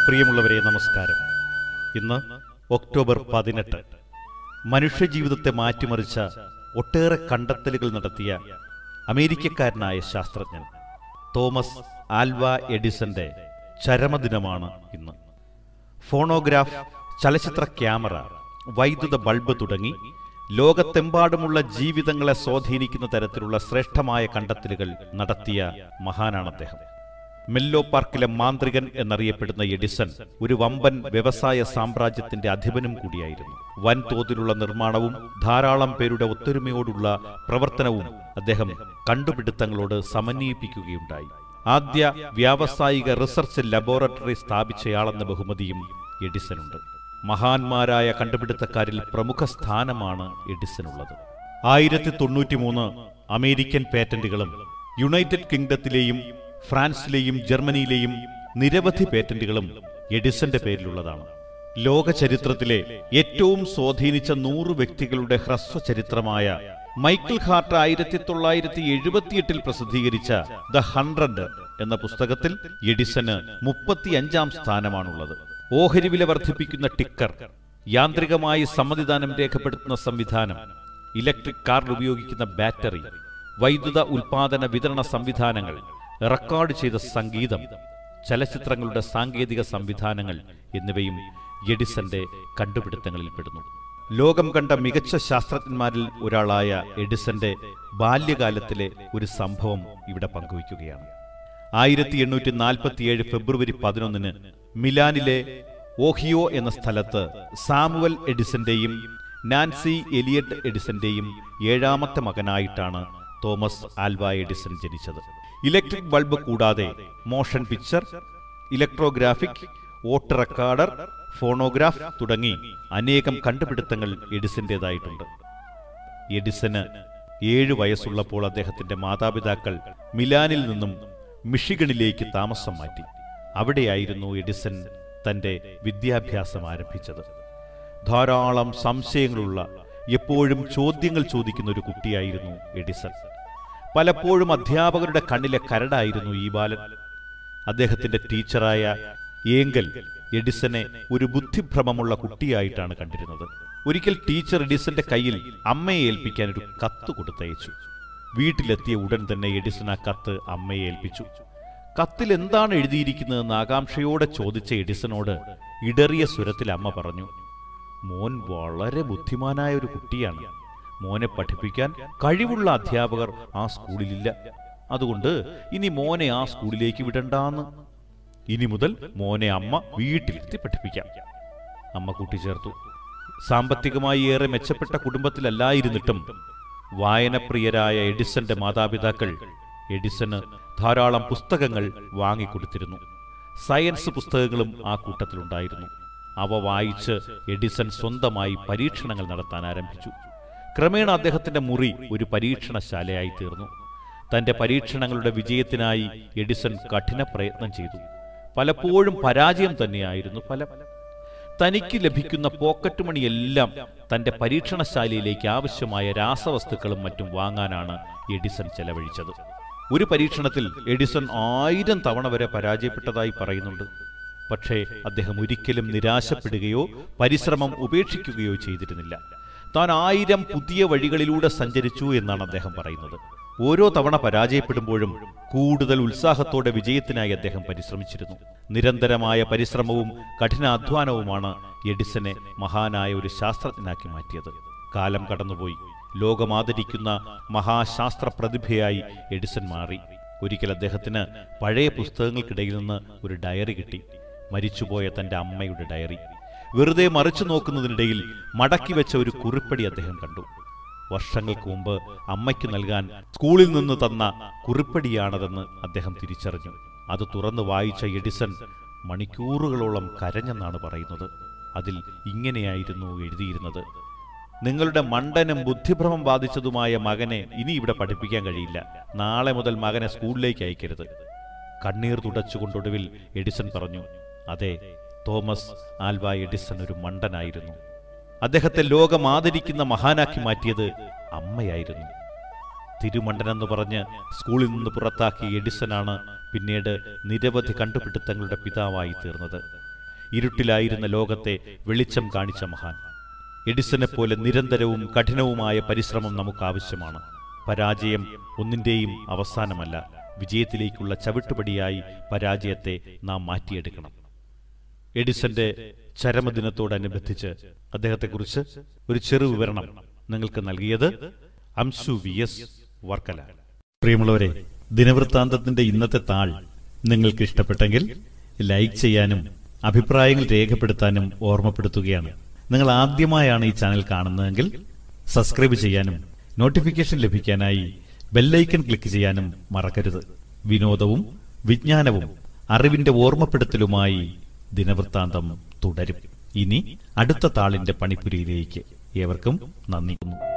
പ്രിയമുള്ളവരെ നമസ്കാരം ഇന്ന് ഒക്ടോബർ പതിനെട്ട് മനുഷ്യജീവിതത്തെ മാറ്റിമറിച്ച ഒട്ടേറെ കണ്ടെത്തലുകൾ നടത്തിയ അമേരിക്കക്കാരനായ ശാസ്ത്രജ്ഞൻ തോമസ് ആൽവ എഡിസന്റെ ചരമദിനമാണ് ഇന്ന് ഫോണോഗ്രാഫ് ചലച്ചിത്ര ക്യാമറ വൈദ്യുത ബൾബ് തുടങ്ങി ലോകത്തെമ്പാടുമുള്ള ജീവിതങ്ങളെ സ്വാധീനിക്കുന്ന തരത്തിലുള്ള ശ്രേഷ്ഠമായ കണ്ടെത്തലുകൾ നടത്തിയ മഹാനാണ് അദ്ദേഹം മെല്ലോ പാർക്കിലെ മാന്ത്രികൻ എന്നറിയപ്പെടുന്ന എഡിസൺ ഒരു വമ്പൻ വ്യവസായ സാമ്രാജ്യത്തിന്റെ അധിപനും കൂടിയായിരുന്നു വൻതോതിലുള്ള നിർമ്മാണവും ധാരാളം പേരുടെ ഒത്തൊരുമയോടുള്ള പ്രവർത്തനവും അദ്ദേഹം കണ്ടുപിടുത്തങ്ങളോട് സമന്വയിപ്പിക്കുകയുണ്ടായി ആദ്യ വ്യാവസായിക റിസർച്ച് ലബോറട്ടറി സ്ഥാപിച്ചയാളെന്ന ബഹുമതിയും എഡിസനുണ്ട് മഹാന്മാരായ കണ്ടുപിടുത്തക്കാരിൽ പ്രമുഖ സ്ഥാനമാണ് എഡിസനുള്ളത് ആയിരത്തി തൊണ്ണൂറ്റി മൂന്ന് അമേരിക്കൻ പേറ്റന്റുകളും യുണൈറ്റഡ് കിങ്ഡത്തിലെയും ഫ്രാൻസിലെയും ജർമ്മനിയിലെയും നിരവധി പേറ്റന്റുകളും എഡിസന്റെ പേരിലുള്ളതാണ് ലോക ചരിത്രത്തിലെ ഏറ്റവും സ്വാധീനിച്ച നൂറ് വ്യക്തികളുടെ ഹ്രസ്വ ചരിത്രമായ മൈക്കിൾ ഹാർട്ട് ആയിരത്തി തൊള്ളായിരത്തി എഴുപത്തിയെട്ടിൽ പ്രസിദ്ധീകരിച്ച ദ ഹൺഡ്രഡ് എന്ന പുസ്തകത്തിൽ എഡിസന് മുപ്പത്തിയഞ്ചാം സ്ഥാനമാണുള്ളത് ഓഹരി വില വർദ്ധിപ്പിക്കുന്ന ടിക്കർ യാന്ത്രികമായി സമ്മതിദാനം രേഖപ്പെടുത്തുന്ന സംവിധാനം ഇലക്ട്രിക് കാറിൽ ഉപയോഗിക്കുന്ന ബാറ്ററി വൈദ്യുത ഉൽപാദന വിതരണ സംവിധാനങ്ങൾ റെക്കോർഡ് ചെയ്ത സംഗീതം ചലച്ചിത്രങ്ങളുടെ സാങ്കേതിക സംവിധാനങ്ങൾ എന്നിവയും എഡിസന്റെ കണ്ടുപിടുത്തങ്ങളിൽപ്പെടുന്നു ലോകം കണ്ട മികച്ച ശാസ്ത്രജ്ഞന്മാരിൽ ഒരാളായ എഡിസന്റെ ബാല്യകാലത്തിലെ ഒരു സംഭവം ഇവിടെ പങ്കുവയ്ക്കുകയാണ് ആയിരത്തി എണ്ണൂറ്റി നാൽപ്പത്തിയേഴ് ഫെബ്രുവരി പതിനൊന്നിന് മിലാനിലെ ഓഹിയോ എന്ന സ്ഥലത്ത് സാമുവൽ എഡിസന്റെയും നാൻസി എലിയട്ട് എഡിസന്റെയും ഏഴാമത്തെ മകനായിട്ടാണ് തോമസ് ആൽവ എഡിസൺ ജനിച്ചത് ഇലക്ട്രിക് ബൾബ് കൂടാതെ motion picture electrographic vote recorder phonograph തുടങ്ങി അനേകം കണ്ടുപിടുത്തങ്ങൾ എഡിസന്റേതായിട്ടുണ്ട് എഡിസന് ഏഴു വയസ്സുള്ളപ്പോൾ അദ്ദേഹത്തിന്റെ മാതാപിതാക്കൾ മിലാനിൽ നിന്നും മിഷിഗണിലേക്ക് താമസം മാറ്റി അവിടെയായിരുന്നു എഡിസൺ തന്റെ വിദ്യാഭ്യാസം ആരംഭിച്ചത് ധാരാളം സംശയങ്ങളുള്ള എപ്പോഴും ചോദ്യങ്ങൾ ചോദിക്കുന്ന ഒരു കുട്ടിയായിരുന്നു എഡിസൺ പലപ്പോഴും അധ്യാപകരുടെ കണ്ണിലെ കരടായിരുന്നു ഈ ബാലൻ അദ്ദേഹത്തിന്റെ ടീച്ചറായ ഏങ്കൽ എഡിസനെ ഒരു ബുദ്ധിഭ്രമമുള്ള കുട്ടിയായിട്ടാണ് കണ്ടിരുന്നത് ഒരിക്കൽ ടീച്ചർ എഡിസന്റെ കയ്യിൽ അമ്മയെ ഏൽപ്പിക്കാൻ ഒരു കത്ത് കൊടുത്തയച്ചു വീട്ടിലെത്തിയ ഉടൻ തന്നെ എഡിസൺ ആ കത്ത് അമ്മയെ ഏൽപ്പിച്ചു കത്തിൽ എന്താണ് എഴുതിയിരിക്കുന്നതെന്ന് ആകാംക്ഷയോടെ ചോദിച്ച എഡിസനോട് ഇടറിയ സ്വരത്തിൽ അമ്മ പറഞ്ഞു മോൻ വളരെ ബുദ്ധിമാനായ ഒരു കുട്ടിയാണ് മോനെ പഠിപ്പിക്കാൻ കഴിവുള്ള അധ്യാപകർ ആ സ്കൂളിലില്ല അതുകൊണ്ട് ഇനി മോനെ ആ സ്കൂളിലേക്ക് വിടണ്ടാന്ന് ഇനി മുതൽ മോനെ അമ്മ വീട്ടിലെത്തി പഠിപ്പിക്കാം അമ്മ കൂട്ടിച്ചേർത്തു സാമ്പത്തികമായി ഏറെ മെച്ചപ്പെട്ട കുടുംബത്തിലല്ലായിരുന്നിട്ടും വായനപ്രിയരായ എഡിസന്റെ മാതാപിതാക്കൾ എഡിസന് ധാരാളം പുസ്തകങ്ങൾ വാങ്ങിക്കൊടുത്തിരുന്നു സയൻസ് പുസ്തകങ്ങളും ആ കൂട്ടത്തിലുണ്ടായിരുന്നു അവ വായിച്ച് എഡിസൺ സ്വന്തമായി പരീക്ഷണങ്ങൾ നടത്താൻ ആരംഭിച്ചു ക്രമേണ അദ്ദേഹത്തിന്റെ മുറി ഒരു പരീക്ഷണശാലയായി തീർന്നു തന്റെ പരീക്ഷണങ്ങളുടെ വിജയത്തിനായി എഡിസൺ കഠിന പ്രയത്നം ചെയ്തു പലപ്പോഴും പരാജയം തന്നെയായിരുന്നു ഫലം തനിക്ക് ലഭിക്കുന്ന പോക്കറ്റ് മണിയെല്ലാം തന്റെ പരീക്ഷണശാലയിലേക്ക് ആവശ്യമായ രാസവസ്തുക്കളും മറ്റും വാങ്ങാനാണ് എഡിസൺ ചെലവഴിച്ചത് ഒരു പരീക്ഷണത്തിൽ എഡിസൺ ആയിരം തവണ വരെ പരാജയപ്പെട്ടതായി പറയുന്നുണ്ട് പക്ഷേ അദ്ദേഹം ഒരിക്കലും നിരാശപ്പെടുകയോ പരിശ്രമം ഉപേക്ഷിക്കുകയോ ചെയ്തിരുന്നില്ല താൻ ആയിരം പുതിയ വഴികളിലൂടെ സഞ്ചരിച്ചു എന്നാണ് അദ്ദേഹം പറയുന്നത് ഓരോ തവണ പരാജയപ്പെടുമ്പോഴും കൂടുതൽ ഉത്സാഹത്തോടെ വിജയത്തിനായി അദ്ദേഹം പരിശ്രമിച്ചിരുന്നു നിരന്തരമായ പരിശ്രമവും കഠിനാധ്വാനവുമാണ് എഡിസനെ മഹാനായ ഒരു ശാസ്ത്രജ്ഞനാക്കി മാറ്റിയത് കാലം കടന്നുപോയി ലോകമാദരിക്കുന്ന മഹാശാസ്ത്ര പ്രതിഭയായി എഡിസൺ മാറി ഒരിക്കൽ അദ്ദേഹത്തിന് പഴയ പുസ്തകങ്ങൾക്കിടയിൽ നിന്ന് ഒരു ഡയറി കിട്ടി മരിച്ചുപോയ തന്റെ അമ്മയുടെ ഡയറി വെറുതെ മറിച്ചു നോക്കുന്നതിനിടയിൽ മടക്കി വെച്ച ഒരു കുറിപ്പടി അദ്ദേഹം കണ്ടു വർഷങ്ങൾക്ക് മുമ്പ് അമ്മയ്ക്ക് നൽകാൻ സ്കൂളിൽ നിന്ന് തന്ന കുറിപ്പടിയാണതെന്ന് അദ്ദേഹം തിരിച്ചറിഞ്ഞു അത് തുറന്നു വായിച്ച എഡിസൺ മണിക്കൂറുകളോളം കരഞ്ഞെന്നാണ് പറയുന്നത് അതിൽ ഇങ്ങനെയായിരുന്നു എഴുതിയിരുന്നത് നിങ്ങളുടെ മണ്ടനും ബുദ്ധിഭ്രമം ബാധിച്ചതുമായ മകനെ ഇനി ഇവിടെ പഠിപ്പിക്കാൻ കഴിയില്ല നാളെ മുതൽ മകനെ സ്കൂളിലേക്ക് അയക്കരുത് കണ്ണീർ തുടച്ചുകൊണ്ടൊടുവിൽ എഡിസൺ പറഞ്ഞു അതെ തോമസ് ആൽവ എഡിസൺ ഒരു മണ്ടനായിരുന്നു അദ്ദേഹത്തെ ലോകം ആദരിക്കുന്ന മഹാനാക്കി മാറ്റിയത് അമ്മയായിരുന്നു തിരുമണ്ടനെന്ന് പറഞ്ഞ് സ്കൂളിൽ നിന്ന് പുറത്താക്കിയ എഡിസനാണ് പിന്നീട് നിരവധി കണ്ടുപിടുത്തങ്ങളുടെ പിതാവായി തീർന്നത് ഇരുട്ടിലായിരുന്ന ലോകത്തെ വെളിച്ചം കാണിച്ച മഹാൻ എഡിസനെ പോലെ നിരന്തരവും കഠിനവുമായ പരിശ്രമം നമുക്ക് ആവശ്യമാണ് പരാജയം ഒന്നിന്റെയും അവസാനമല്ല വിജയത്തിലേക്കുള്ള ചവിട്ടുപടിയായി പരാജയത്തെ നാം മാറ്റിയെടുക്കണം എഡിസന്റെ ചരമദിനത്തോടനുബന്ധിച്ച് അദ്ദേഹത്തെക്കുറിച്ച് ഒരു ചെറു വിവരണം നിങ്ങൾക്ക് നൽകിയത് അംശു വി എസ് വർക്കല പ്രിയമുള്ളവരെ ദിനവൃത്താന്തത്തിന്റെ ഇന്നത്തെ താൾ നിങ്ങൾക്ക് ഇഷ്ടപ്പെട്ടെങ്കിൽ ലൈക്ക് ചെയ്യാനും അഭിപ്രായങ്ങൾ രേഖപ്പെടുത്താനും ഓർമ്മപ്പെടുത്തുകയാണ് നിങ്ങൾ ആദ്യമായാണ് ഈ ചാനൽ കാണുന്നതെങ്കിൽ സബ്സ്ക്രൈബ് ചെയ്യാനും നോട്ടിഫിക്കേഷൻ ലഭിക്കാനായി ബെല്ലൈക്കൺ ക്ലിക്ക് ചെയ്യാനും മറക്കരുത് വിനോദവും വിജ്ഞാനവും അറിവിന്റെ ഓർമ്മപ്പെടുത്തലുമായി ദിനവൃത്താന്തം തുടരും ഇനി അടുത്ത താളിന്റെ പണിപ്പുരയിലേക്ക് ഏവർക്കും നന്ദി